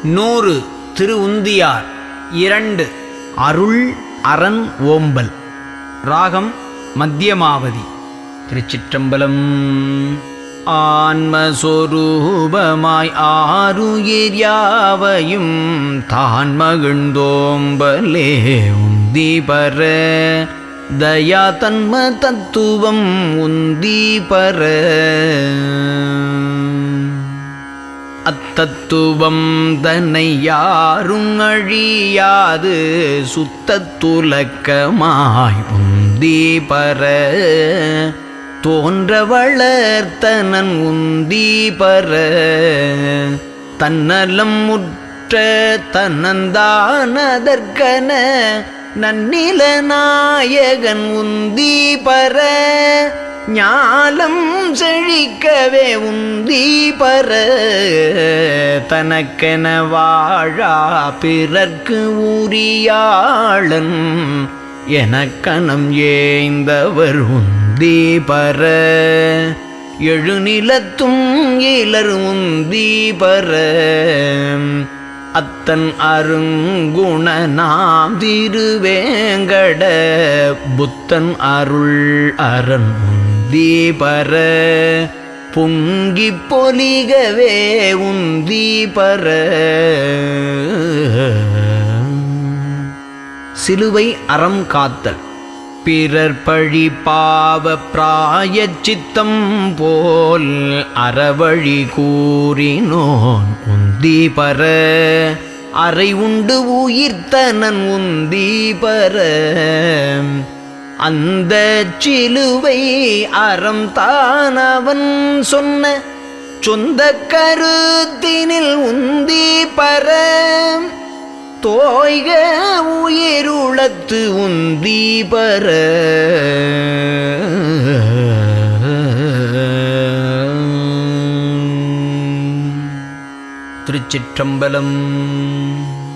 நூறு திரு உந்தியார் இரண்டு அருள் அரண் ஓம்பல் ராகம் மத்தியமாவதி திருச்சிற்றம்பலம் ஆன்மஸ்வரூபமாய் ஆருயிர் யாவையும் தான் மகிழ்ந்தோம்பலே உந்தி பர தயா தன்ம தத்துவம் உந்தி பர அத்தத்துவம் தன்னை யாரும் அழியாது சுத்தத்துலக்கமாய் உந்தி பர தோன்ற வளர்த்தனன் உந்தி பர தன்னலம் முற்ற தன்னந்தானதற்கன நன்னில நாயகன் உந்தி பர ஞாலம் செழிக்கவே உந்தி பர தனக்கென வாழா பிறர்க்கு உரியாளன் எனக்கணம் ஏய்ந்தவர் உந்தி பர எழுநிலத்தும் இலர் உந்தி பர அத்தன் அருங்குண நாம் திருவேங்கட புத்தன் அருள் அரண் உந்தி பர பொங்கி பொலிகவே உந்தி பர சிலுவை அறம் காத்தல் பிறர் பழி பாவ பிராய சித்தம் போல் அறவழி கூறினோன் உந்தி பர அறை உண்டு உயிர்த்தனன் உந்தி பர அந்த சிலுவை அறம் தான் அவன் சொன்ன சொந்த கருத்தினில் உந்தி பர தோய்க உயிருளத்து உந்தி பர திருச்சிற்றம்பலம்